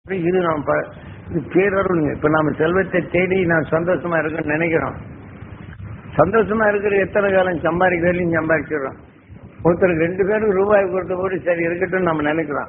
இது நாம் ப- இது பேரருளுங்க இப்ப நாம செல்வத்தை தேடி நான் சந்தோஷமா இருக்கேன்னு நினைக்கிறோம் சந்தோஷமா இருக்கிற எத்தனை காலம் சம்பாதிக்கிறதுலையும் சம்பாதிச்சிடுறோம் ஒருத்தருக்கு ரெண்டு பேருக்கு ரூபாய் கொடுத்த போது சரி இருக்கட்டும் நம்ம நினைக்கிறோம்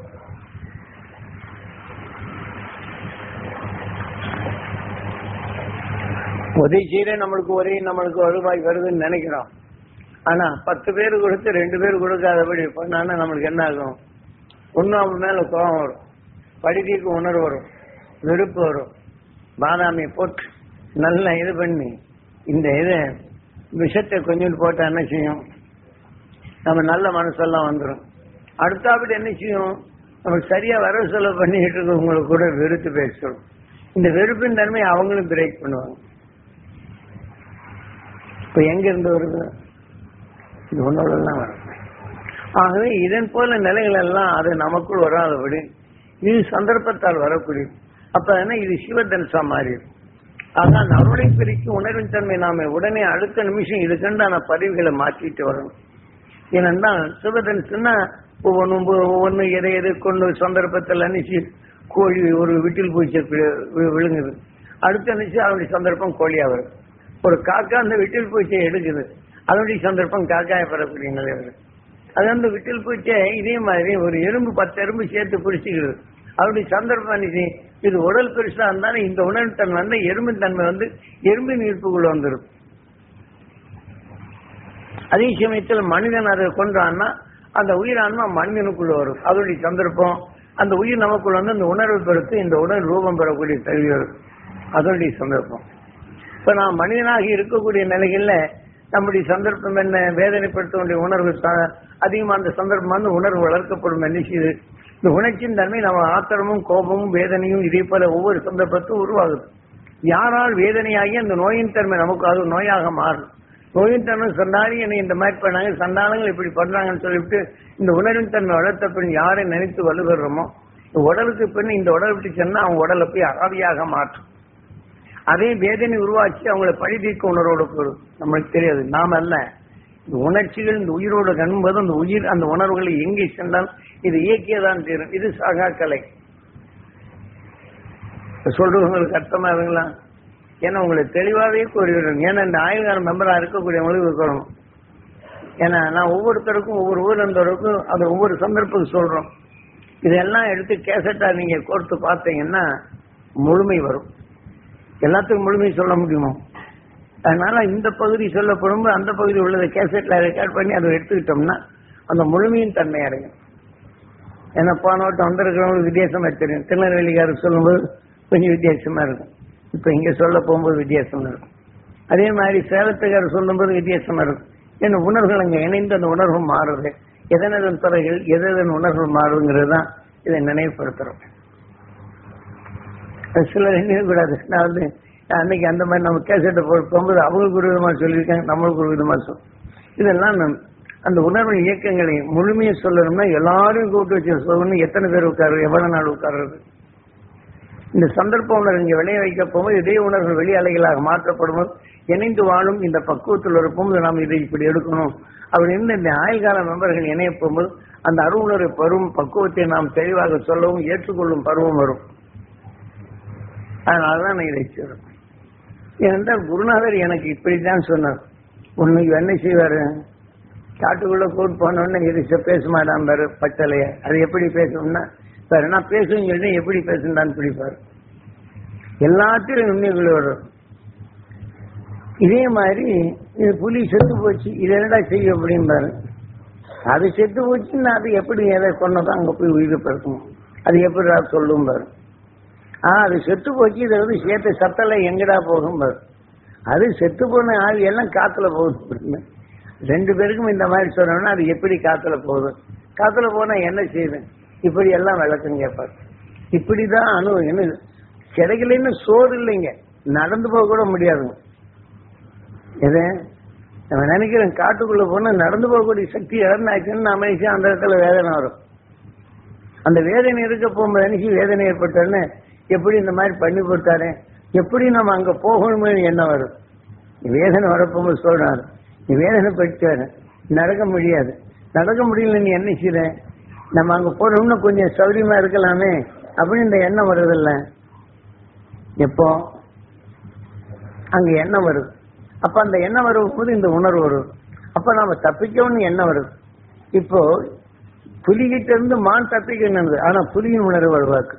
உதவி செய்யற நம்மளுக்கு ஒரே நம்மளுக்கு ரூபாய் வருதுன்னு நினைக்கிறோம் ஆனா பத்து பேர் கொடுத்து ரெண்டு பேர் கொடுக்காதபடி பண்ணான்னா நம்மளுக்கு என்ன ஆகும் ஒன்னும் அவன் மேல கோபம் வரும் படிக்கைக்கு உணர்வு வரும் வெறுப்பு வரும் பாதாமி போட்டு நல்லா இது பண்ணி இந்த இது விஷத்தை கொஞ்சம் போட்டா என்ன செய்யும் நம்ம நல்ல மனசெல்லாம் வந்துடும் அடுத்தாப்படி என்ன செய்யும் நமக்கு சரியா வர செலவு பண்ணிட்டு இருக்கவங்களுக்கு கூட வெறுத்து பேசணும் இந்த வெறுப்பின் தன்மை அவங்களும் பிரேக் பண்ணுவாங்க இப்ப எங்க இருந்து வருது இது ஒன்னோடலாம் வரும் ஆகவே இதன் போல நிலைகள் எல்லாம் அது நமக்குள் வராதபடி இது சந்தர்ப்பத்தால் வரக்கூடிய அப்ப என்ன இது சிவதனுசா மாறிடும் ஆக அந்த அருளை பிரிக்கும் உணர்வின் தன்மை நாம உடனே அடுத்த நிமிஷம் இதுக்கண்டான பதிவுகளை மாற்றிட்டு வரணும் ஏனென்றா சிவதனுசுன்னா ஒவ்வொன்றும் ஒவ்வொன்று எதை எதை கொண்டு சந்தர்ப்பத்தில் அனுப்பிச்சு கோழி ஒரு வீட்டில் பூச்சி விழுங்குது அடுத்த நிமிஷம் அதனுடைய சந்தர்ப்பம் கோழியா வரும் ஒரு காக்கா அந்த விட்டில் பூச்சியை எடுக்குது அதனுடைய சந்தர்ப்பம் காக்காய பெறக்கூடிய நிலை வருது அது அந்த விட்டில் பூச்சியை இதே மாதிரி ஒரு எறும்பு பத்து எறும்பு சேர்த்து பிடிச்சிக்கிறது அதனுடைய சந்தர்ப்பம் அன்னைக்கு இது உடல் பெருசா இருந்தாலும் இந்த உணர்வு தன்மை வந்து எறும்பு தன்மை வந்து எறும்பின் ஈர்ப்புக்குள்ள வந்துடும் அதே சமயத்தில் மனிதன் அதை கொண்டான்னா அந்த உயிரான்மா மனிதனுக்குள்ள வரும் அதனுடைய சந்தர்ப்பம் அந்த உயிர் நமக்குள்ள வந்து அந்த உணர்வு பெருத்து இந்த உடல் ரூபம் பெறக்கூடிய தகுதி வரும் அதனுடைய சந்தர்ப்பம் இப்ப நாம் மனிதனாக இருக்கக்கூடிய நிலைகள்ல நம்முடைய சந்தர்ப்பம் என்ன வேதனைப்படுத்த வேண்டிய உணர்வு த- அதிகமா அந்த சந்தர்ப்பம் வந்து உணர்வு வளர்க்கப்படும் என்ன செய்யுது இந்த உணர்ச்சியின் தன்மை நம்ம ஆத்திரமும் கோபமும் வேதனையும் இதே போல ஒவ்வொரு சந்தர்ப்பத்தும் உருவாகுது யாரால் வேதனையாகி அந்த நோயின் தன்மை நமக்கு அது நோயாக மாறும் நோயின் தன்மை சண்டாளி என்னை இந்த மாதிரி பண்ணாங்க சண்டாளங்கள் இப்படி பண்றாங்கன்னு சொல்லிவிட்டு இந்த உணர்வின் தன்மை வளர்த்த பின் யாரை நினைத்து வலுகிறோமோ இந்த உடலுக்கு பின் இந்த உடல் விட்டு சென்னா அவங்க உடலை போய் அறாவியாக மாற்றும் அதே வேதனை உருவாக்கி அவங்களை பழி தீர்க்க உணர்வோடு போடும் நம்மளுக்கு தெரியாது நாம அல்ல இந்த உணர்ச்சிகள் இந்த உயிரோடு கண்போது அந்த உயிர் அந்த உணர்வுகளை எங்கே சென்றால் இது இயக்கியதான் தீரும் இது சாகா கலை இப்ப சொல்றவங்களுக்கு அர்த்தமா இருங்களா ஏன்னா உங்களுக்கு தெளிவாவே கூறிவிடுறேன் ஏன்னா இந்த ஆயுள்கார மெம்பரா இருக்கக்கூடியவங்களுக்கு இருக்கணும் ஏன்னா நான் ஒவ்வொருத்தருக்கும் ஒவ்வொரு ஊரந்தருக்கும் அது ஒவ்வொரு சந்தர்ப்பத்துக்கு சொல்றோம் இதெல்லாம் எடுத்து கேசட்டா நீங்க கோர்த்து பார்த்தீங்கன்னா முழுமை வரும் எல்லாத்துக்கும் முழுமை சொல்ல முடியுமா அதனால இந்த பகுதி சொல்லப்படும் அந்த பகுதி உள்ளதை கேசட்ல ரெக்கார்ட் பண்ணி அதை எடுத்துக்கிட்டோம்னா அந்த முழுமையின் தன்மை அடையும் ஏன்னா போன வட்டம் வந்திருக்கிறவங்களுக்கு வித்தியாசமா தெரியும் திருநெல்வேலிக்காரர் சொல்லும்போது கொஞ்சம் வித்தியாசமா இருக்கும் இப்ப இங்க சொல்ல போகும்போது வித்தியாசமா இருக்கும் அதே மாதிரி சேலத்துக்காரர் சொல்லும்போது வித்தியாசமா இருக்கும் ஏன்னா உணர்வுகள் அங்க இணைந்து அந்த உணர்வு மாறுது எதனதன் துறைகள் எதன் உணர்வு மாறுங்கிறது தான் இதை நினைவுபடுத்துறோம் சிலர் என்ன கூடாது நான் வந்து அன்னைக்கு அந்த மாதிரி நம்ம கேசட்டை போட்டு போகும்போது அவங்களுக்கு ஒரு விதமா சொல்லியிருக்காங்க நம்மளுக்கு ஒரு விதமா சொல் இதெல்லாம் நம் அந்த உணர்வு இயக்கங்களை முழுமையை சொல்லணும்னா எல்லாரையும் கூப்பிட்டு வச்சு சொல்லணும் எத்தனை பேர் உட்காரு எவ்வளவு நாள் உட்கார்றது இந்த சந்தர்ப்ப உணர்வு இங்க விளைய வைக்க போகும்போது இதே உணர்வு வெளி அலைகளாக மாற்றப்படும்போது இணைந்து வாழும் இந்த பக்குவத்தில் இருக்கும்போது நாம் இதை இப்படி எடுக்கணும் அப்படின்னு இந்த ஆயுள்கால மெம்பர்கள் இணைய போகும்போது அந்த அருவுணர்வு பருவம் பக்குவத்தை நாம் தெளிவாக சொல்லவும் ஏற்றுக்கொள்ளும் பருவம் வரும் அதனாலதான் நான் இதை சொல்றேன் ஏனென்றால் குருநாதர் எனக்கு இப்படித்தான் சொன்னார் ஒண்ணு என்ன செய்வாரு காட்டுக்குள்ள கூட்டு போனோடனே இது செ- பேச மாட்டான் பாரு பச்சளைய அது எப்படி பேசணும்னா சார் நான் பேசுவேன்னு சொல்லி எப்படி பேசுனான்னு பிடிப்பாரு எல்லாத்திலும் உண்மைக்குள்ள வரும் இதே மாதிரி இது புலி செத்து போச்சு இது என்னடா செய்யும் அப்படிம்பாரு அது செத்து போச்சுன்னா அது எப்படி எதை கொன்னதோ அங்க போய் உயிர் பிறக்கணும் அது எப்படி சொல்லும் பாரு ஆ அது செத்து போச்சு இதை வந்து சேர்த்த சத்தல எங்கடா போகும் பாரு அது செத்து போன ஆவி எல்லாம் காத்துல போகுது அப்படின்னு. ரெண்டு பேருக்கும் இந்த மாதிரி சொன்னோம்னா அது எப்படி காத்துல போகுது காத்துல போனா என்ன செய்யுது இப்படி எல்லாம் விளக்கம் கேட்பாரு இப்படிதான் அணு என்ன கிடைக்கலன்னு சோறு இல்லைங்க நடந்து போக கூட முடியாதுங்க எது நம்ம நினைக்கிறேன் காட்டுக்குள்ள போனா நடந்து போகக்கூடிய சக்தி இழந்தாச்சுன்னு நம்ம நினைச்சா அந்த இடத்துல வேதனை வரும் அந்த வேதனை இருக்க போகும்போது நினைச்சு வேதனை ஏற்பட்டோன்னு எப்படி இந்த மாதிரி பண்ணி கொடுத்தாரு எப்படி நம்ம அங்க போகணுமே என்ன வரும் வேதனை வரப்போகும்போது சொல்றாரு நீ வேதனை படுத்தாரு நடக்க முடியாது நடக்க முடியல நீ என்ன செய்ற நம்ம அங்க போனோம்னா கொஞ்சம் சௌரியமா இருக்கலாமே அப்படின்னு இந்த எண்ணம் வருதுல்ல எப்போ அங்க எண்ணம் வருது அப்ப அந்த எண்ணம் வரும்போது இந்த உணர்வு வரும் அப்ப நாம தப்பிக்கணும்னு எண்ணம் வருது இப்போ புலிகிட்ட இருந்து மான் தப்பிக்கணும் ஆனா புலியின் உணர்வு வருவாக்கு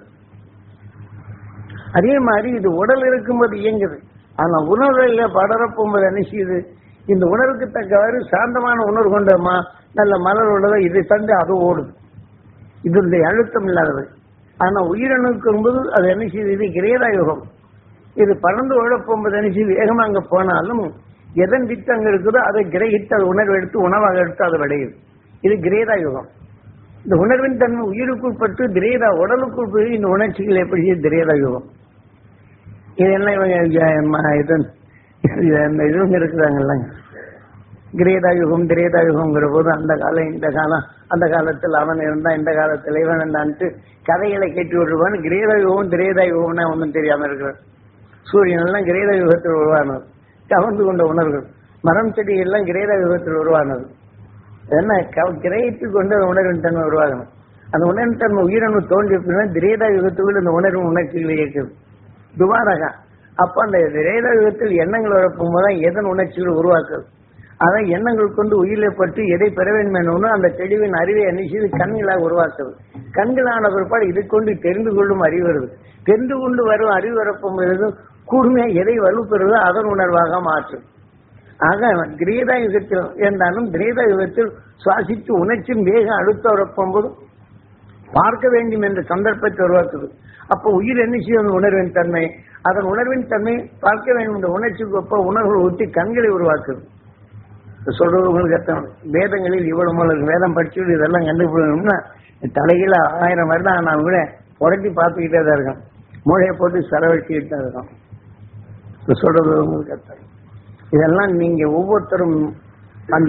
அதே மாதிரி இது உடல் இருக்கும்போது இயங்குது ஆனா உணர்வுல படரப்போகும்போது என்ன செய்யுது இந்த உணர்வுக்கு தக்கவாறு சாந்தமான உணர்வு கொண்டமா நல்ல மலர் உள்ளதா இதை தந்து அது ஓடுது இதனுடைய அழுத்தம் இல்லாதது ஆனா உயிரணுக்கும் போது அது என்ன செய்யுது இது கிரேதா யுகம் இது பறந்து ஓடப்போகும்போது என்ன செய்யுது வேகமா அங்க போனாலும் எதன் வித்து அங்க இருக்குதோ அதை கிரகித்து அது உணர்வு எடுத்து உணவாக எடுத்து அது விடையுது இது கிரேதா யுகம் இந்த உணர்வின் தன்மை உயிருக்குள் பட்டு திரேதா உடலுக்குள் போய் இந்த உணர்ச்சிகள் எப்படி செய்யுது திரேதா யுகம் இது என்ன இவங்க ஜ- ம- இது இது அந்த இவங்க இருக்கிறாங்கல்ல கிரேதா யுகம் திரேதா யுகம்ங்கிற போது அந்த காலம் இந்த காலம் அந்த காலத்தில் அவன் இருந்தான் இந்த காலத்தில் இவன் இருந்தான்ட்டு கதைகளை கேட்டு விட்டுருவான் கிரேதா யுகம் திரேதா யுகம்னா ஒன்றும் தெரியாம இருக்கிறான் சூரியன் எல்லாம் கிரேத யுகத்தில் உருவானது கவர்ந்து கொண்ட உணர்வுகள் மரம் செடி எல்லாம் கிரேத யுகத்தில் உருவானது என்ன க- கிரகித்து கொண்டு அந்த உணர்வின் தன்மை உருவாகணும் அந்த உணர்வின் தன்மை உயிரணு தோன்றி அப்படின்னா திரேதா யுகத்துக்குள்ள இந்த உணர்வு உணர்ச்சிகள் இயக்குது துவாரகா அப்ப அந்த திரேதா யுகத்தில் எண்ணங்கள் வரப்போகும்போது தான் எதன் உணர்ச்சிகள் உருவாக்குது அதான் எண்ணங்கள் கொண்டு உயிரை பற்றி எதை பெற வேண்டும் என்னன்னு அந்த தெளிவின் அறிவை அணிச்சு கண்களாக உருவாக்குது கண்களான பிற்பாடு இதை கொண்டு தெரிந்து கொள்ளும் அறிவு வருது தெரிந்து கொண்டு வரும் அறிவு வரப்போகும்போது கூர்மையா எதை வலுப்பெறுதோ அதன் உணர்வாக மாற்றும் ஆக கிரீதா யுகத்தில் இருந்தாலும் கிரீதா யுகத்தில் சுவாசித்து உணர்ச்சியின் வேக அழுத்த வரப்போகும்போது பார்க்க வேண்டும் என்ற சந்தர்ப்பத்தை உருவாக்குது அப்போ உயிர் என்ன செய்யும் அந்த உணர்வின் தன்மை அதன் உணர்வின் தன்மை பார்க்க வேண்டும் என்ற உணர்ச்சிக்கு ஒப்ப உணர்வுகளை ஊற்றி கண்களை உருவாக்குது இப்ப சொல்றது உங்களுக்கு அர்த்தம் வேதங்களில் இவ்வளவு மூலம் வேதம் படிச்சு இதெல்லாம் கண்டுபிடிக்கணும்னா தலையில ஆயிரம் வருடம் ஆனாலும் கூட புரட்டி பார்த்துக்கிட்டே தான் இருக்கோம் மூளையை போட்டு செலவழிச்சுக்கிட்டு தான் இருக்கோம் இப்ப சொல்றது உங்களுக்கு அர்த்தம் இதெல்லாம் நீங்க ஒவ்வொருத்தரும் அந்த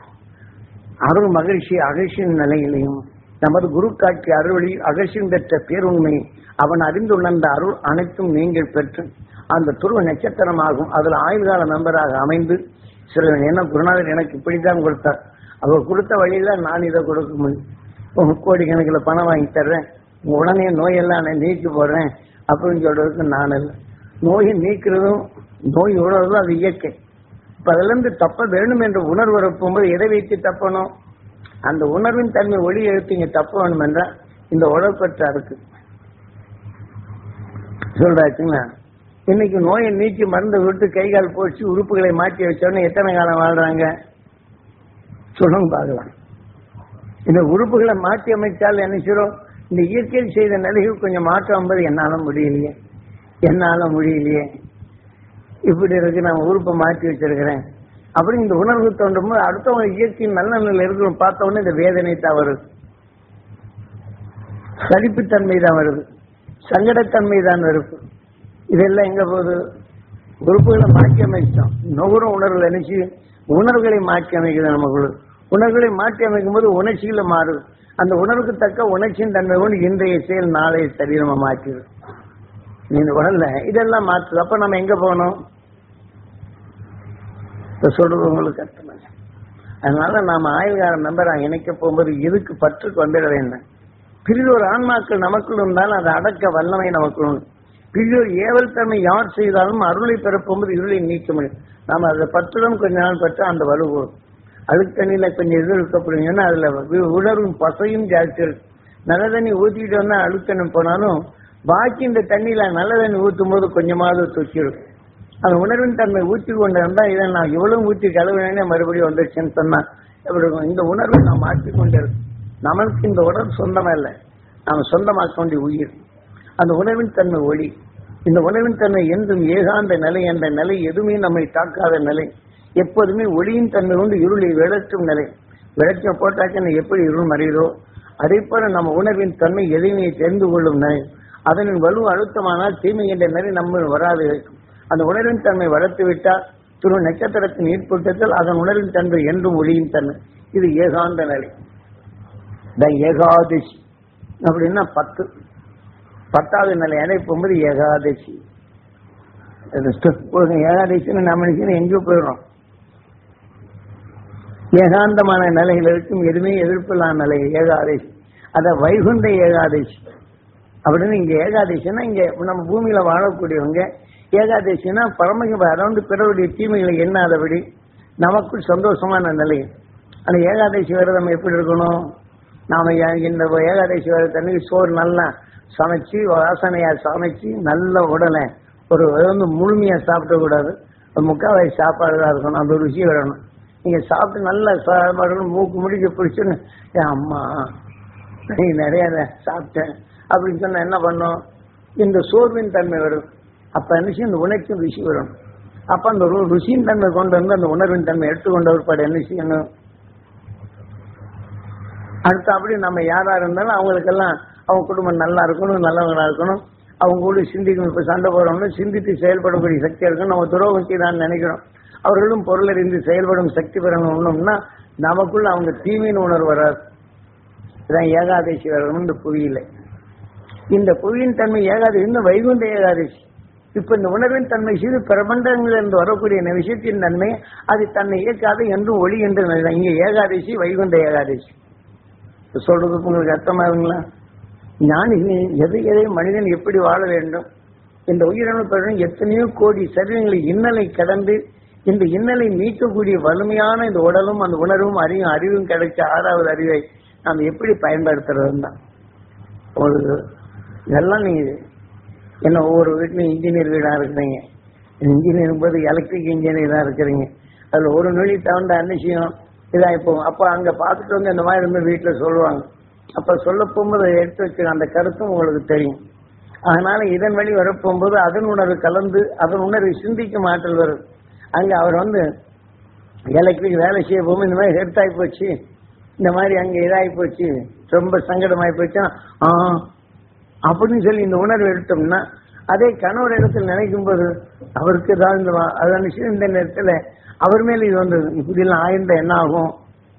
அருள் மகிழ்ச்சி அகழ்ச்சியின் நிலையிலையும் நமது குரு காட்சி அருளி அகழ்ச்சியின் பெற்ற பேருண்மை அவன் அறிந்துள்ள அந்த அருள் அனைத்தும் நீங்கள் பெற்று அந்த துருவ நட்சத்திரமாகும் அதில் ஆயுள்கால மெம்பராக அமைந்து சில என்ன குருநாதர் எனக்கு இப்படித்தான் கொடுத்தார் அவர் கொடுத்த வழியில நான் இதை கொடுக்க முடியும் இப்போ முக்கோடி கணக்கில் பணம் வாங்கி தர்றேன் உடனே நோயெல்லாம் நான் நீக்கி போடுறேன் அப்படின்னு சொல்றதுக்கு நான் இல்லை நோயை நீக்கிறதும் நோய் உணர்வதும் அது இயற்கை இப்ப அதுல இருந்து தப்ப வேணும் என்ற உணர்வு வரப்போகும்போது எதை வைத்து தப்பணும் அந்த உணர்வின் தன்மை ஒளி எழுத்து இங்க தப்ப வேணும் என்றால் இந்த உடற்பற்ற இருக்கு சொல்றாச்சுங்களா இன்னைக்கு நோயை நீக்கி மருந்து விட்டு கை கால் போச்சு உறுப்புகளை மாற்றி வச்சோடனே எத்தனை காலம் வாழ்றாங்க சொல்லுங்க பார்க்கலாம் இந்த உறுப்புகளை மாற்றி அமைச்சால் என்ன செய்றோம் இந்த இயற்கையில் செய்த நிலைகள் கொஞ்சம் மாற்றம் என்பது என்னால முடியலையே என்னால முடியலையே இப்படி இருக்கு நான் உறுப்பை மாற்றி வச்சிருக்கிறேன் அப்படி இந்த உணர்வு தோன்றும் போது அடுத்தவங்க இயற்கையின் நல்ல நிலையில் இருக்கிறோம் பார்த்த உடனே இந்த வேதனை தான் வருது சலிப்புத்தன்மை தான் வருது சங்கடத்தன்மை தான் வருது இதெல்லாம் எங்க போகுது உறுப்புகளை மாற்றி அமைச்சிட்டோம் நுகரும் உணர்வுகள் நினைச்சு உணர்வுகளை மாற்றி அமைக்குது நமக்குள்ள உணர்வுகளை மாற்றி அமைக்கும் போது உணர்ச்சிகளை மாறுது அந்த உணர்வுக்கு தக்க உணர்ச்சியின் தன்மை கொண்டு இன்றைய செயல் நாளைய சரீரமா மாற்றிடுது இந்த உடல்ல இதெல்லாம் மாற்றுது அப்ப நம்ம எங்க போகணும் இப்ப சொல்றது உங்களுக்கு அர்த்தமா அதனால நாம ஆயுள்கார நம்பரை இணைக்க போகும்போது எதுக்கு பற்றுக்கு வந்துட வேண்டும் பிரிதொரு ஆன்மாக்கள் நமக்குள் இருந்தாலும் அதை அடக்க வல்லமை நமக்குள் உண்டு பிரிதொரு ஏவல் தன்மை யார் செய்தாலும் அருளை பெறப்போகும்போது இருளை நீக்க முடியும் நாம அதை பற்றுடன் கொஞ்ச நாள் பற்று அந்த வலு போகும் அழுக்கு தண்ணியில கொஞ்சம் இது இருக்கப்படுங்கன்னா அதுல வி- உணர்வும் பசையும் ஜாஸ்தி இருக்கு நல்ல தண்ணி ஊத்திட்டு வந்தா அழுத்தண்ணி போனாலும் பாக்கி இந்த தண்ணியில நல்ல தண்ணி ஊத்தும் போது கொஞ்சமாவது தொச்சிடும் அந்த உணர்வின் தன்மை ஊற்றி கொண்டு இருந்தா இதை நான் இவ்வளவு ஊற்றி கழுவினே மறுபடியும் வந்துருச்சுன்னு சொன்னா எப்படி இருக்கும்? இந்த உணர்வை நாம் மாற்றிக் கொண்டே இருக்கும் நமக்கு இந்த உடல் சொந்தமா இல்லை நாம் சொந்தமாக்க வேண்டிய உயிர் அந்த உணர்வின் தன்மை ஒளி இந்த உணர்வின் தன்மை என்றும் ஏகாந்த நிலை என்ற நிலை எதுவுமே நம்மை தாக்காத நிலை எப்போதுமே ஒளியின் தன்மை கொண்டு இருளை விளற்றும் நிலை விளக்கம் போட்டாக்க எப்படி இருள் மறையுதோ அதே போல நம்ம உணர்வின் தன்மை எதையுமே தெரிந்து கொள்ளும் நிலை அதனின் வலு அழுத்தமானால் தீமை என்ற நிலை நம்ம வராது இருக்கும் அந்த உணர்வின் தன்மை வளர்த்து விட்டால் துரு நட்சத்திரத்தின் ஈர்ப்பட்டத்தில் அதன் உணர்வின் தன்மை என்றும் ஒளியின் தன்மை இது ஏகாந்த நிலை த ஏகாதசி அப்படின்னா பத்து பத்தாவது நிலை அடைப்பும்போது ஏகாதசி இது ஸ்டெப் போடுங்க. ஏகாதசின்னு நம்ம நினைச்சு எங்கேயோ போயிடுறோம் ஏகாந்தமான நிலையில் இருக்கும் எதுவுமே எதிர்ப்பில்லாத நிலை ஏகாதசி அத வைகுண்ட ஏகாதசி அப்படின்னு இங்க ஏகாதசினா இங்க நம்ம பூமியில வாழக்கூடியவங்க ஏகாதசினா பரம அதாவது பிறருடைய தீமைகளை எண்ணாதபடி நமக்குள் சந்தோஷமான நிலை அந்த ஏகாதசி விரதம் எப்படி இருக்கணும் நாம ஏ- இந்த ஏகாதசி விரதத்தன்னைக்கு சோறு நல்லா சமைச்சு வாசனையா சமைச்சு நல்ல உடலை ஒரு வந்து முழுமையா சாப்பிட கூடாது ஒரு முக்கால்வாசி சாப்பாடு தான் இருக்கணும் அந்த ருசி வரணும் நீங்க சாப்பிட்டு நல்ல சாப்பாடு மூக்கு முடிக்க பிடிச்சுன்னு என் அம்மா நீ நிறைய இதை சாப்பிட்டேன் அப்படின்னு சொன்னா என்ன பண்ணும் இந்த சோர்வின் தன்மை வரும் அப்ப என்ன செய்யும் இந்த உணர்ச்சியும் ருசி வரும் அப்ப அந்த ரு- ருசியின் தன்மை கொண்டு வந்து அந்த உணர்வின் தன்மை எடுத்துக்கொண்ட ஒருபாடு என்ன செய்யணும் அடுத்து அப்படி நம்ம யாரா இருந்தாலும் அவங்களுக்கெல்லாம் அவங்க குடும்பம் நல்லா இருக்கணும் நல்லவங்களா இருக்கணும் அவங்க கூட சிந்திக்கணும் இப்ப சண்டை போறவங்க சிந்தித்து செயல்படக்கூடிய சக்தியா இருக்கணும் நம்ம துரோகம் செய்யலாம்னு நினைக்கிறோம் அவர்களும் பொருளறிந்து செயல்படும் சக்தி பெறணும்னா நமக்குள்ள அவங்க தீமையின் உணர்வு வராது இதான் ஏகாதசி வரணும் இந்த புவியில இந்த புவியின் தன்மை ஏகாதசி இந்த வைகுண்ட ஏகாதசி இப்ப இந்த உணர்வின் தன்மை செய்து பிரபண்டங்கள் என்று வரக்கூடிய இந்த விஷயத்தின் தன்மை அது தன்னை இயக்காது என்றும் ஒளி என்று நினைதான். இங்க ஏகாதசி வைகுண்ட ஏகாதசி இப்ப சொல்றது உங்களுக்கு அர்த்தமாகுங்களா ஞானி எதை எதை மனிதன் எப்படி வாழ வேண்டும் இந்த உயிரணு பெறும் எத்தனையோ கோடி சரீரங்களை இன்னலை கடந்து இந்த இன்னலை நீக்கக்கூடிய வலிமையான இந்த உடலும் அந்த உணர்வும் அறிவும் அறிவும் கிடைச்ச ஆறாவது அறிவை நாம் எப்படி பயன்படுத்துறது தான் ஒரு இதெல்லாம் நீங்க என்ன ஒவ்வொரு வீட்லையும் இன்ஜினியர் வீடா இருக்கிறீங்க இன்ஜினியர் போது எலக்ட்ரிக் இன்ஜினியர் தான் இருக்கிறீங்க அதுல ஒரு நொழி தகுந்த அன்னிச்சயம் இதா இப்போ அப்ப அங்க பார்த்துட்டு வந்து இந்த மாதிரி இருந்து வீட்டுல சொல்லுவாங்க அப்ப சொல்ல போகும்போது அதை எடுத்து வச்சு அந்த கருத்தும் உங்களுக்கு தெரியும் அதனால இதன் வழி வரப்போகும்போது அதன் உணர்வு கலந்து அதன் உணர்வு சிந்திக்கும் ஆற்றல் வரும் அங்க அவர் வந்து எலக்ட்ரிக் வேலை செய்ய போகும்போது இந்த மாதிரி ஹெர்த் ஆகி போச்சு இந்த மாதிரி அங்க இதாகி போச்சு ரொம்ப சங்கடமாயி போச்சுன்னா ஆ அப்படின்னு சொல்லி இந்த உணர்வு எடுத்தோம்னா அதே கணவர் இடத்துல நினைக்கும் போது அவருக்கு ஏதாவது இந்த வா- அதான் விஷயம் இந்த நேரத்துல அவர் மேல இது வந்து இப்படி எல்லாம் ஆயிருந்தா என்ன ஆகும்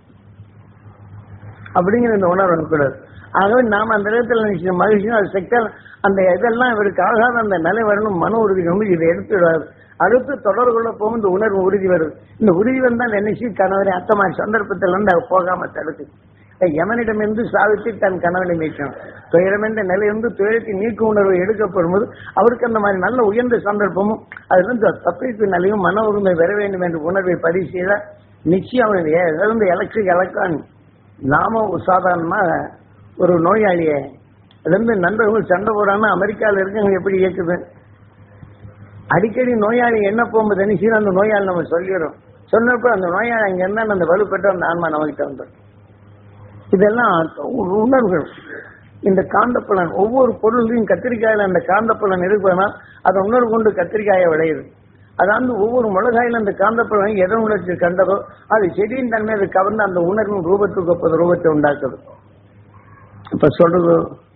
அப்படிங்கிற இந்த உணர்வு இருக்கக்கூடாது ஆகவே நாம அந்த இடத்துல நினைச்ச மகிழ்ச்சியும் அது செக்டர் அந்த இதெல்லாம் இவருக்கு ஆகாத அந்த நிலை வரணும் மன உறுதி வந்து இதை எடுத்துடுவார் அடுத்து தொடர்புள்ள போகும் இந்த உணர்வு உறுதி வருது இந்த உறுதி வந்தா நினைச்சு கணவரை அத்தமா சந்தர்ப்பத்தில் வந்து அவர் போகாம தடுக்கு யமனிடமிருந்து சாவித்து தன் கணவனை மீட்கணும் துயரம் என்ற நிலையிலிருந்து துயரத்தை நீக்க உணர்வு எடுக்கப்படும்போது அவருக்கு அந்த மாதிரி நல்ல உயர்ந்த சந்தர்ப்பமும் அதிலிருந்து தப்பிப்பு நிலையும் மன உரிமை பெற வேண்டும் என்ற உணர்வை பதிவு செய்தால் நிச்சயம் அவனுடைய இருந்து எலக்ட்ரிக் எலக்ட்ரான் நாம ஒரு சாதாரணமா ஒரு நோயாளியை இருந்து நண்பர்கள் சண்டை போடாம அமெரிக்கால இருக்கவங்க எப்படி இயக்குது அடிக்கடி நோயாளி என்ன போகும்போது நினைச்சு அந்த நோயாளி நம்ம சொல்லிடுறோம் சொன்னப்ப அந்த நோயாளி அங்க இருந்தா அந்த வலுப்பெற்ற அந்த ஆன்மா நம்மகிட்ட வந்துடும் இதெல்லாம் ஒரு உணர்வுகள் இந்த காந்தப்புலன் ஒவ்வொரு பொருளையும் கத்திரிக்காயில அந்த காந்தப்புலன் இருப்பதுனா அதை உணர்வு கொண்டு கத்திரிக்காயை விளையுது அதாவது ஒவ்வொரு மிளகாயில அந்த காந்தப்புலன் எதை உணர்ச்சி கண்டதோ அது செடியின் தன்மை அது கவர்ந்து அந்த உணர்வின் ரூபத்துக்கு ஒப்பது ரூபத்தை உண்டாக்குது இப்ப சொல்றது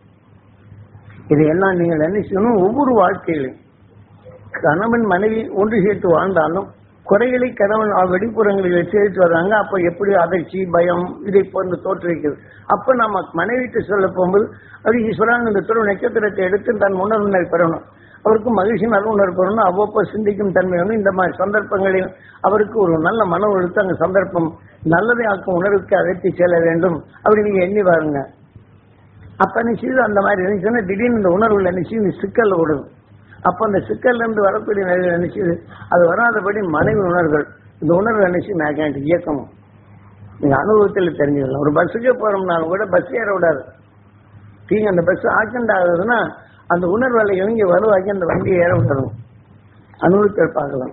இது எல்லாம் நீங்கள் என்ன செய்யணும் ஒவ்வொரு வாழ்க்கையிலும் கணவன் மனைவி ஒன்று சேர்த்து வாழ்ந்தாலும் குறைகளை கணவன் அவ வெளிப்புறங்களில் சேர்த்து வர்றாங்க அப்ப எப்படி அதிர்ச்சி பயம் இதை போன்று தோற்றுவிக்கிறது அப்ப நம்ம மனைவிட்டு சொல்ல போகும்போது அது ஈஸ்வரன் இந்த துறை நட்சத்திரத்தை எடுத்து தன் உணர்வினை பெறணும் அவருக்கு மகிழ்ச்சி நல்ல உணர்வு பெறணும் அவ்வப்போது சிந்திக்கும் தன்மை வேணும் இந்த மாதிரி சந்தர்ப்பங்களில் அவருக்கு ஒரு நல்ல மன ஒழுத்து அந்த சந்தர்ப்பம் நல்லதை ஆக்கும் உணர்வுக்கு அழைத்து செல்ல வேண்டும் அப்படி நீங்க எண்ணி பாருங்க அப்ப நிச்சயம் அந்த மாதிரி இருந்துச்சுன்னா திடீர்னு இந்த உணர்வுல நிச்சயம் சிக்கல் ஓடுது அப்ப அந்த சிக்கல்ல இருந்து வரக்கூடிய நிலையில நினைச்சது அது வராதபடி மனைவி உணர்வுகள் இந்த உணர்வு நினைச்சு மேக்னட்டிக் இயக்கமும் நீங்க அனுபவத்தில் தெரிஞ்சுக்கலாம் ஒரு பஸ்ஸுக்கே போறோம்னாலும் கூட பஸ் ஏற விடாது நீங்க அந்த பஸ் ஆக்சிடென்ட் ஆகுதுன்னா அந்த உணர்வுகளை இவங்க வலுவாக்கி அந்த வண்டியை ஏற விடணும் அனுபவத்தில் பார்க்கலாம்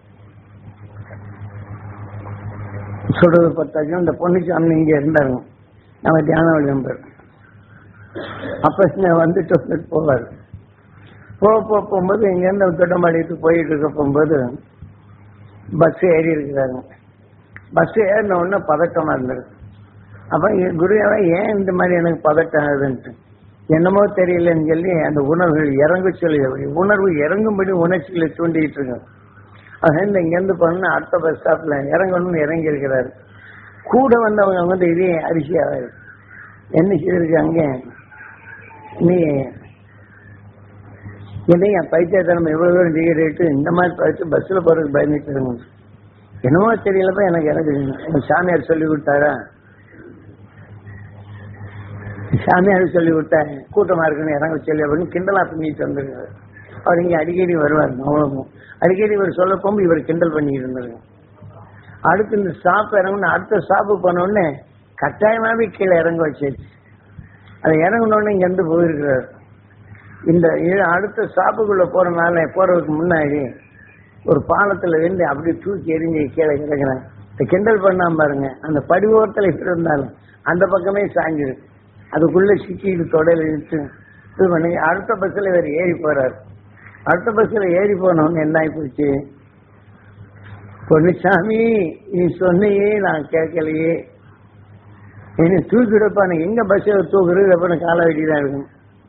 சொல்றது பத்தாச்சும் இந்த பொன்னிச்சாமி இங்க இருந்தாருங்க நம்ம தியான வழி நம்பர் அப்ப நான் வந்துட்டு வந்துட்டு போவாரு போக போக போகும்போது இங்கேருந்து தொட்டமாடிட்டு போயிட்டு இருக்க போகும்போது பஸ் ஏறி இருக்கிறாங்க பஸ் ஏறின உடனே பதட்டமா இருந்தது அப்ப என் குருவே ஏன் இந்த மாதிரி எனக்கு பதட்டம் ஆகுதுன்ட்டு என்னமோ தெரியலன்னு சொல்லி அந்த உணர்வுகள் இறங்க சொல்லி உணர்வு இறங்கும்படி உணர்ச்சிகளை தூண்டிட்டு இருக்காங்க அது இந்த இங்கேருந்து போனா அடுத்த பஸ் ஸ்டாப்ல இறங்கணும்னு இறங்கி இருக்கிறாரு கூட வந்தவங்க வந்து இதே அரிசியாக என்ன செய்திருக்காங்க நீ என்னையா பைத்தியத்தனம் எவ்வளவு தூரம் டிக்கெட் இந்த மாதிரி பார்த்து பஸ்ல போறதுக்கு பயந்துட்டு இருங்க என்னமோ தெரியலப்பா எனக்கு எனக்கு எங்க சாமியார் சொல்லி கொடுத்தாரா சாமியார் சொல்லி விட்டேன் கூட்டமா இருக்குன்னு இறங்க சொல்லி அப்படின்னு கிண்டலா பண்ணிட்டு வந்திருக்காரு அவர் இங்க அடிக்கடி வருவார் அவ்வளவும் அடிக்கடி இவர் சொல்ல போகும்போது இவர் கிண்டல் பண்ணிட்டு இருந்தாரு அடுத்து இந்த ஸ்டாப் இறங்கணும் அடுத்த ஸ்டாப்பு போன உடனே கட்டாயமாவே கீழே இறங்க வச்சிருச்சு அது இறங்கினோடனே இங்க இருந்து போயிருக்கிறார் இந்த இ- அடுத்த ஸ்டாப்புக்குள்ள போறதுனால போறதுக்கு முன்னாடி ஒரு பாலத்துல இருந்து அப்படியே தூக்கி எரிஞ்சு கீழே இறங்குறேன் இந்த கிண்டல் பண்ணாம பாருங்க அந்த படிவோரத்துல இருந்தாலும் அந்த பக்கமே சாஞ்சிரு அதுக்குள்ள சிக்கிட்டு தொடல் இழுத்து இது பண்ணி அடுத்த பஸ்ல இவர் ஏறி போறாரு அடுத்த பஸ்ல ஏறி போனவங்க என்ன ஆகி போச்சு பொன்னுசாமி நீ சொன்னையே நான் கேட்கலையே என்ன தூக்கிடப்பா நான் எங்க பஸ் தூக்குறது அப்புறம் கால வெட்டிதான் இருக்கும்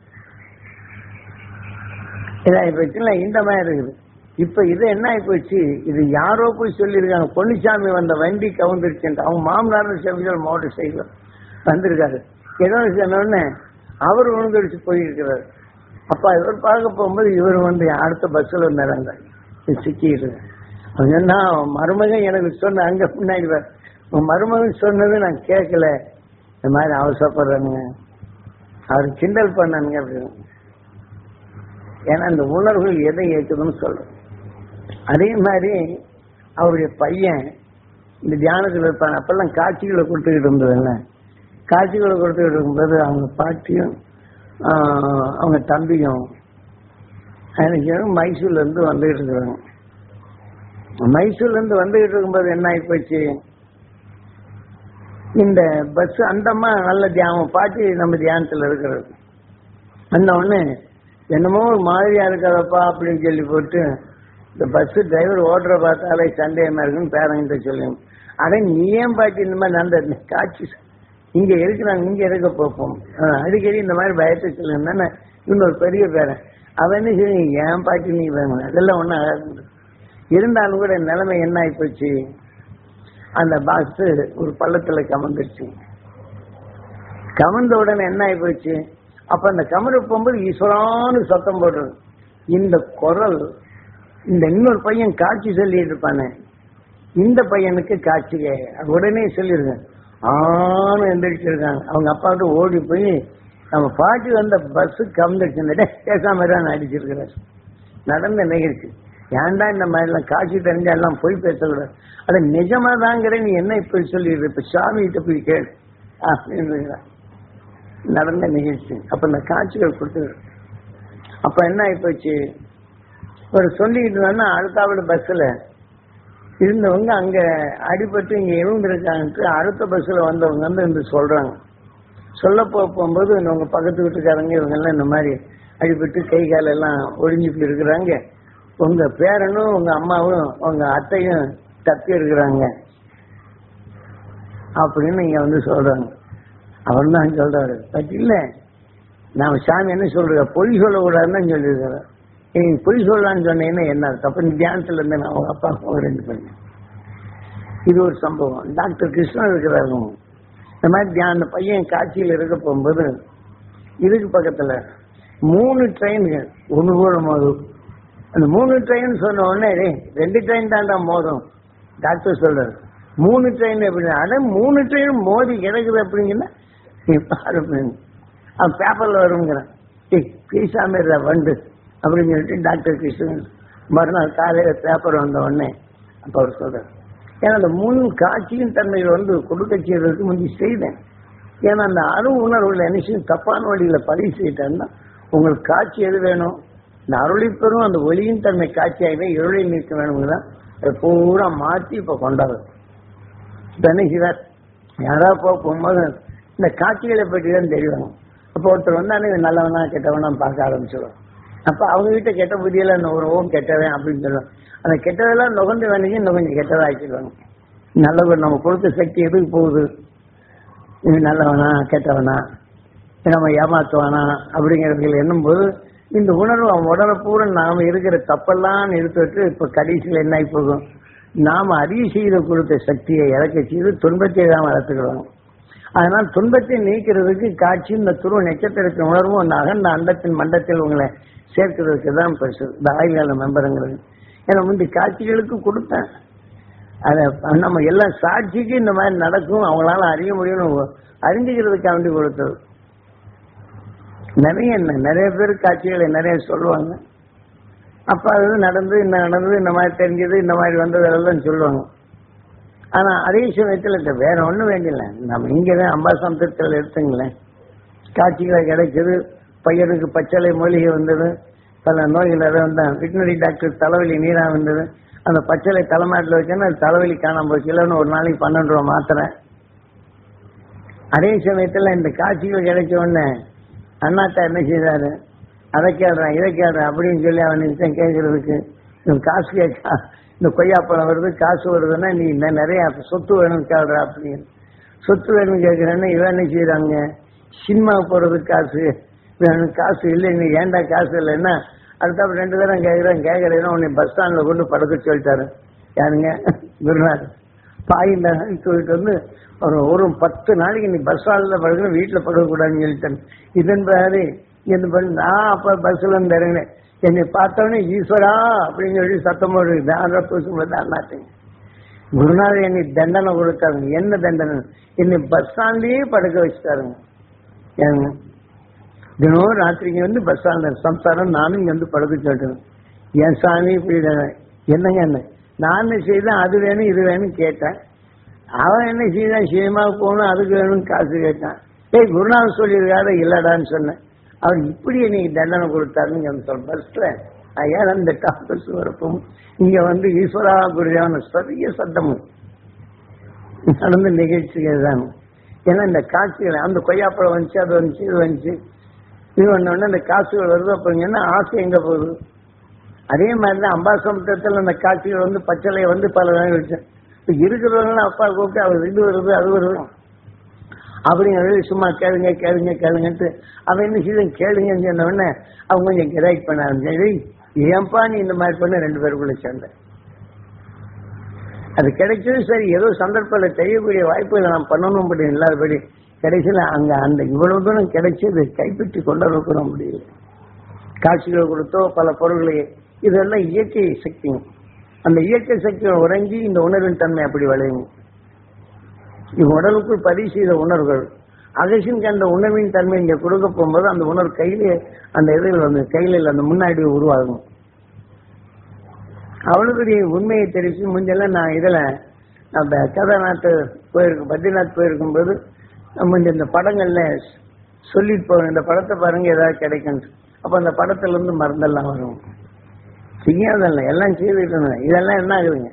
இதாகி போச்சுல இந்த மாதிரி இருக்குது இப்ப இது என்ன ஆகி போச்சு இது யாரோ போய் சொல்லியிருக்காங்க பொன்னுசாமி வந்த வண்டி கவுந்துருச்சுன்ட்டு அவங்க மாமனார் செவிகள் மோட்டர் சைக்கிள் வந்திருக்காரு ஏதோ சொன்னோடனே அவர் விழுந்துடிச்சு போயிருக்கிறார் அப்ப இவர் பார்க்க போகும்போது இவர் வந்து அடுத்த பஸ்ல இருந்தாங்க சிக்கிட்டு அவங்க என்ன மருமகன் எனக்கு சொன்ன அங்க பின்னாடி வா. உன் மருமகன் சொன்னது நான் கேட்கல இந்த மாதிரி அவசரப்படுறானுங்க அவர் கிண்டல் பண்ணானுங்க அப்படின்னு ஏன்னா அந்த உணர்வுகள் எதை ஏற்றுதுன்னு சொல்றோம் அதே மாதிரி அவருடைய பையன் இந்த தியானத்தில் இருப்பாங்க அப்பெல்லாம் காட்சிகளை கொடுத்துக்கிட்டு இருந்ததுல்ல காட்சிகளை கொடுத்துக்கிட்டு இருக்கும்போது அவங்க பாட்டியும் ஆஹ், அவங்க தம்பியும் எனக்கு மைசூர்ல இருந்து வந்துகிட்டு இருக்கிறாங்க மைசூர்ல இருந்து வந்துகிட்டு இருக்கும்போது என்ன ஆகி போச்சு இந்த பஸ் அந்தம்மா நல்ல தியானம் பாட்டி நம்ம தியானத்துல இருக்கிறது அந்த உடனே என்னமோ ஒரு மாதிரியா இருக்காதப்பா அப்படின்னு சொல்லி போட்டு இந்த பஸ் டிரைவர் ஓட்டுற பார்த்தாலே சந்தேகமா இருக்குன்னு பேரங்கிட்ட சொல்லுங்க அட நீ ஏன் பாட்டி இந்த மாதிரி நடந்த காட்சி இங்க இருக்கு நாங்க இங்க இருக்க போப்போம் அஹ் அடிக்கடி இந்த மாதிரி பயத்தை சொல்லுங்க தானே இன்னொரு பெரிய பேரன் அவன் என்ன செய்யுங்க ஏன் பாட்டி நீ வேணும் அதெல்லாம் ஒன்றும் ஆகாது இருந்தாலும் கூட நிலைமை என்ன ஆகி போச்சு அந்த பாஸ் ஒரு பள்ளத்துல கமந்துருச்சு கமந்த உடனே என்ன ஆகி போச்சு அப்ப அந்த கமரு போகும்போது ஈஸ்வரான்னு சத்தம் போடுறது இந்த குரல் இந்த இன்னொரு பையன் காட்சி சொல்லிட்டு இருப்பானே இந்த பையனுக்கு காட்சி உடனே சொல்லிருங்க ஆன்னு எந்திரிச்சிருக்காங்க அவங்க அப்பாவுக்கு ஓடி போய் நம்ம பாட்டி வந்த பஸ் கவுந்துருச்சு பேசாம தான் அடிச்சிருக்கிறார் நடந்த நிகழ்ச்சி ஏன்டா இந்த மாதிரி எல்லாம் காட்சி தெரிஞ்சா எல்லாம் போய் பேசக்கூடாது அது நிஜமா தாங்கிற நீ என்ன இப்படி சொல்லிடுற இப்ப சாமி கிட்ட போய் கேளு அப்படின்னு நடந்த நிகழ்ச்சி அப்ப இந்த காட்சிகள் கொடுத்து அப்ப என்ன ஆயிப்போச்சு ஒரு சொல்லிக்கிட்டு இருந்தா அடுத்தாவது பஸ்ல இருந்தவங்க அங்க அடிபட்டு இங்க இருந்திருக்காங்கன்ட்டு அடுத்த பஸ்ல வந்தவங்க வந்து இந்த சொல்றாங்க சொல்ல போ- போகும்போது உங்க பக்கத்து வீட்டுக்காரங்க இவங்க எல்லாம் இந்த மாதிரி அடிபட்டு கை கால் எல்லாம் ஒழிஞ்சு போய் இருக்கிறாங்க உங்க பேரனும் உங்க அம்மாவும் உங்க அத்தையும் தப்பி இருக்கிறாங்க அப்படின்னு இங்க வந்து சொல்றாங்க அவர் தான் சொல்றாரு பட் இல்ல நாம சாமி என்ன சொல்ற பொய் சொல்லக்கூடாதுன்னு சொல்லியிருக்காரு நீங்க பொய் சொல்லலாம்னு சொன்னீங்கன்னா என்ன அர்த்தம்? அப்ப நீ தியானத்துல இருந்து நான் அவங்க அப்பா அம்மாவை ரெண்டு பண்ணேன் இது ஒரு சம்பவம் டாக்டர் கிருஷ்ணன் இருக்கிறாரு இந்த மாதிரி தியான அந்த பையன் காட்சியில் இருக்க போகும்போது இதுக்கு பக்கத்துல மூணு ட்ரெயின்கள் ஒன்று போல மோதும் அந்த மூணு ட்ரெயின் சொன்ன உடனே "டேய், ரெண்டு ட்ரெயின் தான்டா மோதும் டாக்டர் சொல்றாரு மூணு ட்ரெயின் எப்படி அட மூணு ட்ரெயின் மோதி கிடக்குது அப்படிங்கன்னா நீ பாரு அப்படின்னு. அவன் பேப்பர்ல வருங்கிறான் ஏய் பேசாம இருடா வண்டு அப்படின்னு சொல்லிட்டு டாக்டர் கிருஷ்ணன் மறுநாள் காலையில பேப்பர் வந்த உடனே அப்ப அவர் சொல்றாரு ஏன்னா அந்த மூணு காட்சியின் தன்மைகள் வந்து கொடுக்க செய்யறதுக்கு முந்தி செய்தேன் ஏன்னா அந்த அணு உணர்வுல என்ன செய்யும் தப்பான வழியில பதிவு செய்யிட்டேன்னா உங்களுக்கு காட்சி எது வேணும் இந்த அருளை பெறும் அந்த ஒளியின் தன்மை காட்சியாகவே இருளை நீக்க வேணும்தான் அதை பூரா மாத்தி இப்ப கொண்டாடுறது இப்ப என்ன செய்வார் யாராவது போக போகும்போது இந்த காட்சிகளை பற்றி தான் தெரியும் அப்போ ஒருத்தர் வந்தானே இவன் நல்லவனா கெட்டவனா பார்க்க ஆரம்பிச்சிடும் அப்ப அவங்க கிட்ட கெட்ட புத்தியெல்லாம் நுகரவும் கெட்டவன் அப்படின்னு சொல்லுவாங்க அந்த கெட்டதெல்லாம் நுகர்ந்து வேணுங்க இன்னும் கொஞ்சம் கெட்டதா ஆக்கிடுவாங்க நல்லவர் நம்ம கொடுத்த சக்தி எதுக்கு போகுது இவன் நல்லவனா கெட்டவனா இவன் நம்ம ஏமாத்துவானா அப்படிங்கிறதுல எண்ணும்போது இந்த உணர்வு அவன் உடலை பூரா நாம இருக்கிற தப்பெல்லாம் நிறுத்தி விட்டு இப்ப கடைசியில் என்ன ஆகி போகும் நாம அறிவு செய்த கொடுத்த சக்தியை இறக்க செய்து துன்பத்தை தான் வளர்த்துக்கிறோம் அதனால் துன்பத்தை நீக்கிறதுக்கு காட்சி இந்த துருவ நட்சத்திரத்தின் உணர்வும் அந்த அகண்ட அண்டத்தின் மண்டத்தில் உங்களை சேர்க்கிறதுக்கு தான் பெருசு இந்த ஆயுள்கால மெம்பருங்கிறது ஏன்னா முந்தி காட்சிகளுக்கு கொடுத்தேன் அதை நம்ம எல்லாம் சாட்சிக்கு இந்த மாதிரி நடக்கும் அவங்களால அறிய முடியும்னு அறிஞ்சுக்கிறதுக்காக வேண்டி கொடுத்தது நிறைய என்ன நிறைய பேர் காட்சிகளை நிறைய சொல்லுவாங்க அப்ப அது நடந்து இந்த நடந்தது இந்த மாதிரி தெரிஞ்சது இந்த மாதிரி வந்தது அதெல்லாம் சொல்லுவாங்க ஆனா அதே சமயத்துல இந்த வேற ஒண்ணும் வேண்டியல நம்ம இங்கதான் அம்பாசமுத்திரத்தில் எடுத்துங்களேன் காட்சிகளை கிடைச்சது பையனுக்கு பச்சளை மூலிகை வந்தது பல நோய்கள் அதை வந்தான் வெட்டினரி டாக்டர் தலைவலி நீரா வந்தது அந்த பச்சளை தலைமாட்டில் வச்சோன்னா அது தலைவலி காணாம போச்சு இல்லைன்னு ஒரு நாளைக்கு பன்னெண்டு ரூபா மாத்திரை அதே சமயத்துல இந்த காட்சிகள் கிடைச்ச உடனே அண்ணாத்தா என்ன செய்தாரு அதை கேடுறான் இதை கேடுறான் அப்படின்னு சொல்லி அவன் நிச்சயம் கேட்கறதுக்கு இவன் காசு கேட்கா இந்த கொய்யாப்பழம் வருது காசு வருதுன்னா நீ இன்னும் நிறைய சொத்து வேணும்னு கேடுறா அப்படின்னு சொத்து வேணும்னு கேட்கறேன்னா இவன் என்ன செய்யறாங்க சினிமா போறதுக்கு காசு வேணும் காசு இல்லை நீ ஏன்டா காசு இல்லைன்னா அடுத்தப்ப ரெண்டு பேரும் கேட்கறேன் கேட்கறேன்னா உன்னை பஸ் ஸ்டாண்ட்ல கொண்டு படுக்க சொல்லிட்டாரு யாருங்க குருநாத் பாயில் சொல்லிட்டு வந்து ஒரு ஒரு பத்து நாளைக்கு நீ பஸ் ஸ்டாண்ட்ல படுக்கணும் வீட்டுல படுக்க கூடாதுன்னு சொல்லிட்டேன் இதன் பிறகு என்ன பண்ண நான் அப்ப பஸ்ல இருந்து இறங்கினேன் என்னை பார்த்தவொடனே ஈஸ்வரா அப்படின்னு சொல்லி சத்தம் போடு நான் பேசும்போது அண்ணாட்டேன் குருநாதர் என்னை தண்டனை கொடுத்தாருங்க என்ன தண்டனை என்னை பஸ் ஸ்டாண்ட்லயே படுக்க வச்சுட்டாருங்க ஏங்க தினம் ராத்திரிக்கு வந்து பஸ் ஸ்டாண்ட்ல சம்சாரம் நானும் இங்க வந்து படுக்க சொல்லிட்டேன் என் சாமி இப்படி என்னங்க என்ன நான் என்ன செய்தேன் அது வேணும் இது வேணும் கேட்டேன் அவன் என்ன செய்தான் சினிமாவுக்கு போகணும் அதுக்கு வேணும் காசு கேட்டான் ஏய் குருநாதர் சொல்லியிருக்காரு இல்லடான்னு சொன்னேன் அவர் இப்படி எனக்கு தண்டனை கொடுத்தாருன்னு இங்க சொல்ல பஸ்ல ஏன் அந்த டாக்டர்ஸ் வரப்பும் இங்க வந்து ஈஸ்வரா குருஜான சரிய சத்தமும் நடந்த நிகழ்ச்சிகள் தான் ஏன்னா இந்த காட்சிகள் அந்த கொய்யாப்பழம் வந்துச்சு அது வந்துச்சு இது வந்துச்சு இது ஒண்ணு அந்த காசுகள் வருது அப்படிங்கன்னா ஆசை எங்க போகுது அதே மாதிரி தான் அம்பாசமுத்திரத்தில் அந்த காட்சிகள் வந்து பச்சளை வந்து பல வச்சு இப்ப இருக்கிறவங்களும் அப்பா கூப்பிட்டு அவர் இது வருது அது வருது அப்படிங்கிறது சும்மா கேளுங்க கேளுங்க கேளுங்கன்ட்டு அவன் என்ன செய்யும் கேளுங்கன்னு சொன்ன உடனே அவங்க கொஞ்சம் கிராக் பண்ண ஆரம்பிச்சாங்க ஏன்பா நீ இந்த மாதிரி பண்ண ரெண்டு பேருக்குள்ள சேர்ந்த அது கிடைச்சது சரி ஏதோ சந்தர்ப்பத்தில் செய்யக்கூடிய வாய்ப்புகளை நாம் பண்ணணும் படி இல்லாதபடி கடைசியில் அங்க அந்த இவ்வளவு தூரம் கிடைச்சது கைப்பற்றி கொண்டு வரக்கூட முடியல காட்சிகள் கொடுத்தோ பல பொருள்களை இதெல்லாம் இயற்கை சக்தி அந்த இயற்கை சக்திகள் உறைஞ்சி இந்த உணர்வின் தன்மை அப்படி விளையும் இவங்க உடலுக்குள் பதிவு செய்த உணர்வுகள் அகசின் கண்ட உணர்வின் தன்மை இங்க கொடுக்க போகும்போது அந்த உணர்வு கையிலே அந்த இதில் வந்து கையில அந்த முன்னாடி உருவாகும் அவ்வளவு பெரிய உண்மையை தெரிவிச்சு முஞ்செல்லாம் நான் இதுல அந்த கேதார்நாத் போயிருக்கும் பத்ரிநாத் போயிருக்கும் போது நம்ம இந்த படங்கள்ல சொல்லிட்டு போவோம் இந்த படத்தை பாருங்க ஏதாவது கிடைக்கும் அப்ப அந்த படத்துல இருந்து மருந்தெல்லாம் வரும் செய்யாதல்ல எல்லாம் செய்துட்டு இருந்தேன். இதெல்லாம் என்ன ஆகுதுங்க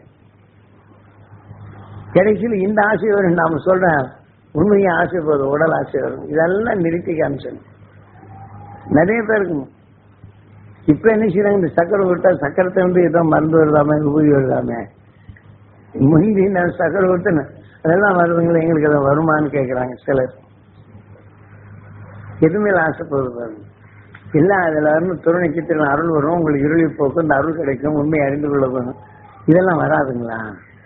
கடைசியில் இந்த ஆசை வரும் நாம சொல்றேன் உண்மையை ஆசை போதும் உடல் ஆசை வரும் இதெல்லாம் நிறுத்தி காமிச்சணும் நிறைய பேருக்கு இப்ப என்ன செய்யறாங்க இந்த சக்கரை விட்டா சக்கரத்தை வந்து ஏதோ மருந்து வருதாமே உபரி வருதாமே முந்தி நான் சக்கரை விட்டு அதெல்லாம் வருதுங்களா எங்களுக்கு அதை வருமானு கேட்கறாங்க சிலர் எது மேல ஆசைப்படுது பாருங்க இல்ல அதுல இருந்து துணை நட்சத்திரம் அருள் வரும் உங்களுக்கு இருளி போக்கும் இந்த அருள் கிடைக்கும் உண்மையை அறிந்து கொள்ள போகும் இதெல்லாம் வராதுங்களா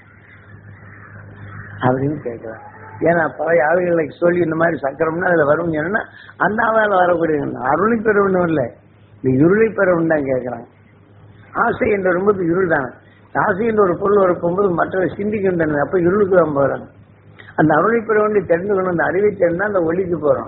அப்படின்னு கேட்கிறேன் ஏன்னா பழைய ஆளுகளுக்கு சொல்லி இந்த மாதிரி சக்கரம்னா அதுல வரும் சொன்னா அந்த ஆளால வரக்கூடிய அருளை பெறணும் இல்லை இந்த இருளை பெறவும் தான் கேட்கறாங்க ஆசை என்ற வரும்போது இருள் தானே ஆசை என்ற ஒரு பொருள் வரப்போகும்போது மற்றவை சிந்திக்கின்றன அப்ப இருளுக்கு தான் போறாங்க அந்த அருளை பெற வேண்டி தெரிஞ்சுக்கணும் அந்த அறிவை தெரிந்தா அந்த ஒளிக்கு போறோம்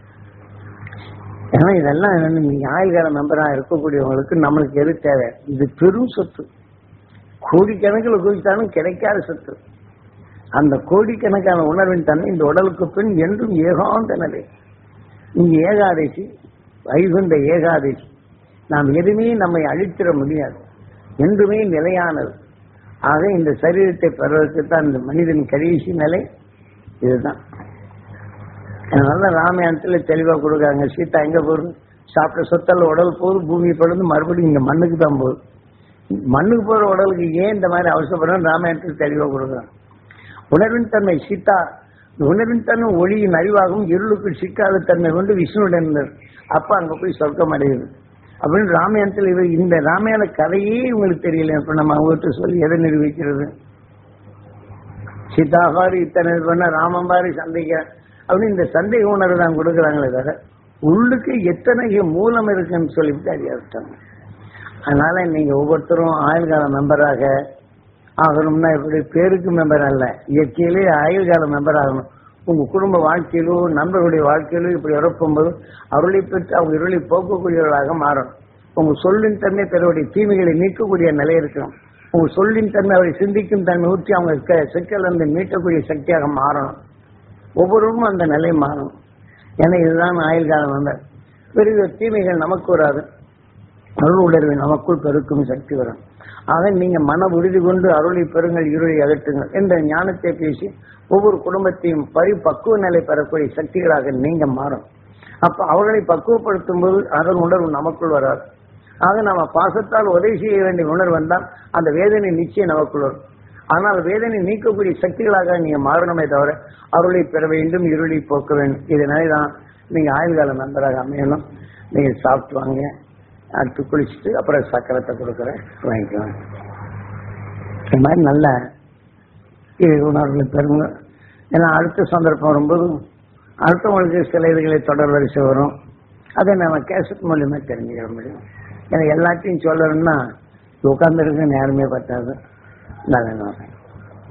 ஏன்னா இதெல்லாம் என்னன்னு நீங்க ஆயுள்கால மெம்பரா இருக்கக்கூடியவங்களுக்கு நம்மளுக்கு எது தேவை இது பெரும் சொத்து கோடிக்கணக்கில் குவித்தாலும் கிடைக்காத சொத்து அந்த கோடிக்கணக்கான உணர்வின் தன்மை இந்த உடலுக்கு பின் என்றும் ஏகாந்த நிலை இங்க ஏகாதசி வைகுண்ட ஏகாதசி நாம் எதுவுமே நம்மை அழித்திட முடியாது என்றுமே நிலையானது ஆக இந்த சரீரத்தை பெறுவதற்கு தான் இந்த மனிதன் கடைசி நிலை இதுதான் அதனால ராமாயணத்துல தெளிவா கொடுக்குறாங்க சீதா எங்க போகுது சாப்பிட்ட சொத்தல்ல உடல் போகுது பூமி படுது மறுபடியும் இங்க மண்ணுக்கு தான் போகுது மண்ணுக்கு போற உடலுக்கு ஏன் இந்த மாதிரி அவசரப்படணும் ராமாயணத்தில் தெளிவா கொடுக்குறாங்க உணர்வின் தன்மை சீதா இந்த உணர்வின் தன்மை ஒளியின் அறிவாகவும் இருளுக்கு சிக்காத தன்மை கொண்டு விஷ்ணுடன் இருந்தார் அப்ப அங்க போய் சொர்க்கம் அடையுது அப்படின்னு ராமாயணத்தில் இவர் இந்த ராமாயண கதையே உங்களுக்கு தெரியல இப்ப நம்ம அவங்ககிட்ட சொல்லி எதை நிரூபிக்கிறது சீதாபாரி இத்தனை இது பண்ண ராமம்பாரி சந்தைக்க அப்படின்னு இந்த சந்தேக உணர்வு தான் கொடுக்குறாங்களே தவிர உள்ளுக்கு எத்தனை மூலம் இருக்குன்னு சொல்லிவிட்டு அறியாவிட்டாங்க அதனால நீங்க ஒவ்வொருத்தரும் ஆயுள்கால மெம்பராக ஆகணும்னா எப்படி பேருக்கு மெம்பர் அல்ல இயற்கையிலே ஆயுள்கால மெம்பர் ஆகணும் உங்க குடும்ப வாழ்க்கையிலோ நண்பர்களுடைய வாழ்க்கையிலோ இப்படி இறப்பும்போது அருளை பெற்று அவங்க இருளை போக்கக்கூடியவர்களாக மாறும் உங்க சொல்லின் தன்மை பிறருடைய தீமைகளை நீக்கக்கூடிய நிலை இருக்கணும் உங்க சொல்லின் தன்மை அவரை சிந்திக்கும் தன்மை ஊற்றி அவங்க க- சிக்கல் இருந்து மீட்டக்கூடிய சக்தியாக மாறணும் ஒவ்வொருவரும் அந்த நிலை மாறும் ஏன்னா இதுதான் ஆயுள் காலம் வந்த பெரிய தீமைகள் நமக்கு வராது அருள் உணர்வை நமக்குள் பெருக்கும் சக்தி வரும் ஆக நீங்க மன உறுதி கொண்டு அருளை பெறுங்கள் இருளை அகற்றுங்கள் என்ற ஞானத்தை பேசி ஒவ்வொரு குடும்பத்தையும் பரிபக்குவ நிலை பெறக்கூடிய சக்திகளாக நீங்க மாறும் அப்ப அவர்களை பக்குவப்படுத்தும் போது அதன் உணர்வு நமக்குள் வராது ஆக நாம பாசத்தால் உதவி செய்ய வேண்டிய உணர்வு வந்தால் அந்த வேதனை நிச்சயம் நமக்குள் வரும் ஆனால் வேதனை நீக்கக்கூடிய சக்திகளாக நீங்க மாறணுமே தவிர அருளை பெற வேண்டும் இருளை போக்க வேண்டும் இதனால தான் நீங்க ஆயுள் கால நண்பராக அமையணும் நீங்க சாப்பிட்டு வாங்க அடுத்து குளிச்சுட்டு அப்புறம் சக்கரத்தை கொடுக்குறேன் வாங்கிக்கலாம் இந்த மாதிரி நல்ல இது உணர்வுகளை பெறுங்க ஏன்னா அடுத்த சந்தர்ப்பம் வரும்போது அடுத்தவங்களுக்கு சில இதுகளை தொடர் வரிசை வரும் அதை நம்ம கேசட் மூலியமா தெரிஞ்சுக்க முடியும் ஏன்னா எல்லாத்தையும் சொல்லணும்னா உட்காந்துருக்க நேரமே பத்தாது நல்ல